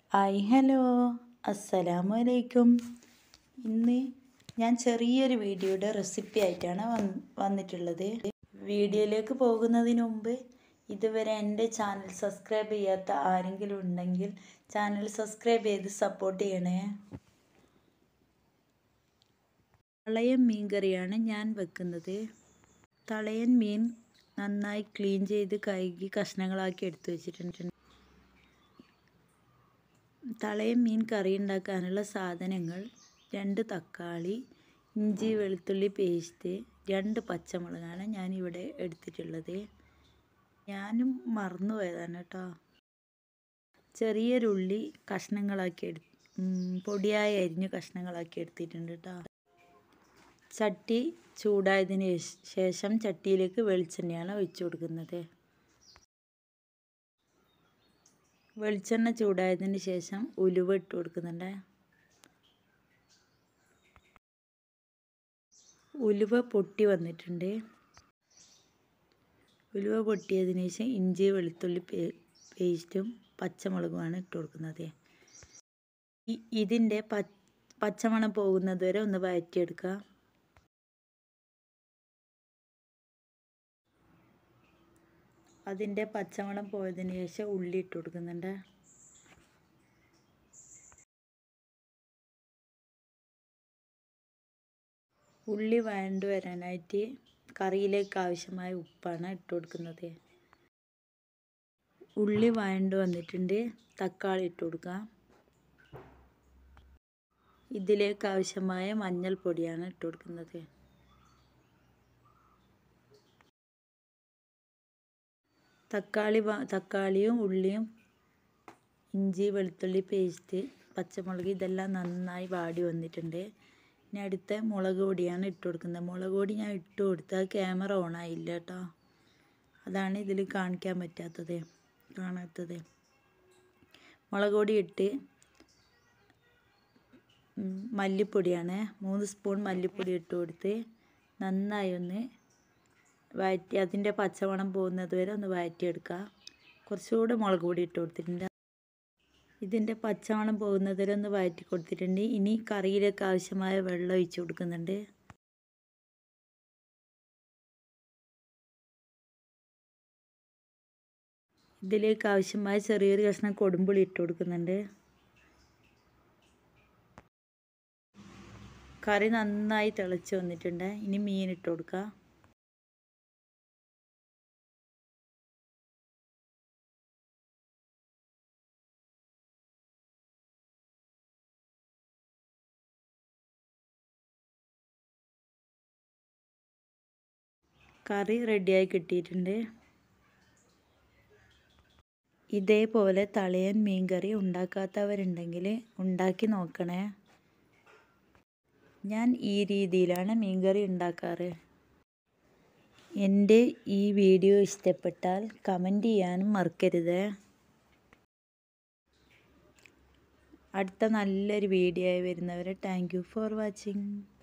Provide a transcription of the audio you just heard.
hi hello അസ്സലാമു അലൈക്കും ഇന്ന് ഞാൻ ചെറിയൊരു വീഡിയോയുടെ റെസിപ്പി ആയിട്ടാണ് വന്ന് വന്നിട്ടുള്ളത് വീഡിയോയിലേക്ക് പോകുന്നതിന് മുമ്പ് ഇതുവരെ എൻ്റെ ചാനൽ സബ്സ്ക്രൈബ് ചെയ്യാത്ത ആരെങ്കിലും ഉണ്ടെങ്കിൽ ചാനൽ സബ്സ്ക്രൈബ് ചെയ്ത് സപ്പോർട്ട് ചെയ്യണേ തളയൻ മീൻ കറിയാണ് ഞാൻ വെക്കുന്നത് തളയൻ മീൻ നന്നായി ക്ലീൻ ചെയ്ത് കഴുകി കഷ്ണങ്ങളാക്കി എടുത്തു വെച്ചിട്ടുണ്ട് തളയൻ മീൻ കറി ഉണ്ടാക്കാനുള്ള സാധനങ്ങൾ രണ്ട് തക്കാളി ഇഞ്ചി വെളുത്തുള്ളി പേസ്റ്റ് രണ്ട് പച്ചമുളകാണ് ഞാനിവിടെ എടുത്തിട്ടുള്ളത് ഞാനും മറന്നു പോയതാണ് കേട്ടോ ചെറിയൊരുള്ളി കഷ്ണങ്ങളാക്കി എടു പൊടിയായി അരിഞ്ഞ് കഷ്ണങ്ങളാക്കി എടുത്തിട്ടുണ്ട് കേട്ടോ ചട്ടി ചൂടായതിന് ശേഷം ചട്ടിയിലേക്ക് വെളിച്ചെണ്ണയാണ് ഒഴിച്ചു കൊടുക്കുന്നത് വെളിച്ചെണ്ണ ചൂടായതിന് ശേഷം ഉലുവ ഇട്ട് കൊടുക്കുന്നുണ്ട് ഉലുവ പൊട്ടി വന്നിട്ടുണ്ട് ഉലുവ പൊട്ടിയതിന് ശേഷം ഇഞ്ചി വെളുത്തുള്ളി പേസ്റ്റും പച്ചമുളകുമാണ് ഇട്ട് കൊടുക്കുന്നത് ഇതിൻ്റെ പച്ചമണം പോകുന്നത് വരെ ഒന്ന് വഴറ്റിയെടുക്കുക അതിൻ്റെ പച്ചമണം പോയതിന് ശേഷം ഉള്ളി ഇട്ട് കൊടുക്കുന്നുണ്ട് ഉള്ളി വഴണ്ടു വരാനായിട്ട് കറിയിലേക്ക് ആവശ്യമായ ഉപ്പാണ് ഇട്ട് കൊടുക്കുന്നത് ഉള്ളി വഴണ്ടു വന്നിട്ടുണ്ട് തക്കാളി ഇട്ട് കൊടുക്കാം ഇതിലേക്ക് ആവശ്യമായ മഞ്ഞൾപ്പൊടിയാണ് ഇട്ട് കൊടുക്കുന്നത് തക്കാളി തക്കാളിയും ഉള്ളിയും ഇഞ്ചി വെളുത്തുള്ളി പേസ്റ്റ് പച്ചമുളക് ഇതെല്ലാം നന്നായി വാടി വന്നിട്ടുണ്ട് ഇനി അടുത്ത മുളക് പൊടിയാണ് ഇട്ട് കൊടുക്കുന്നത് മുളക് പൊടി ഞാൻ ഇട്ട് കൊടുത്താൽ ക്യാമറ ഓൺ ആയില്ല കേട്ടോ അതാണ് ഇതിൽ കാണിക്കാൻ പറ്റാത്തത് കാണാത്തത് മുളക് പൊടി ഇട്ട് മല്ലിപ്പൊടിയാണ് മൂന്ന് സ്പൂൺ മല്ലിപ്പൊടി ഇട്ട് കൊടുത്ത് നന്നായി ഒന്ന് വഴറ്റി അതിൻ്റെ പച്ചമണം പോകുന്നത് വരെ ഒന്ന് വഴറ്റിയെടുക്കുക കുറച്ചുകൂടെ മുളക് പൊടി ഇട്ട് കൊടുത്തിട്ടുണ്ട് ഇതിൻ്റെ പച്ചമണം പോകുന്നത് വരെ ഒന്ന് വഴറ്റി കൊടുത്തിട്ടുണ്ട് ഇനി കറിയിലേക്ക് ആവശ്യമായ വെള്ളം ഒഴിച്ച് കൊടുക്കുന്നുണ്ട് ഇതിലേക്ക് ആവശ്യമായ ചെറിയൊരു കഷ്ണം കൊടുമ്പുളി ഇട്ട് കൊടുക്കുന്നുണ്ട് കറി നന്നായി തിളച്ച് വന്നിട്ടുണ്ട് ഇനി മീൻ ഇട്ട് കൊടുക്കുക കറി റെഡിയായി കിട്ടിയിട്ടുണ്ട് ഇതേപോലെ തളയൻ മീൻ കറി ഉണ്ടാക്കാത്തവരുണ്ടെങ്കിൽ ഉണ്ടാക്കി നോക്കണേ ഞാൻ ഈ രീതിയിലാണ് മീൻ കറി ഉണ്ടാക്കാറ് എൻ്റെ ഈ വീഡിയോ ഇഷ്ടപ്പെട്ടാൽ കമൻറ്റ് ചെയ്യാനും മറക്കരുത് അടുത്ത നല്ലൊരു വീഡിയോ ആയി വരുന്നവരെ താങ്ക് യു ഫോർ വാച്ചിങ്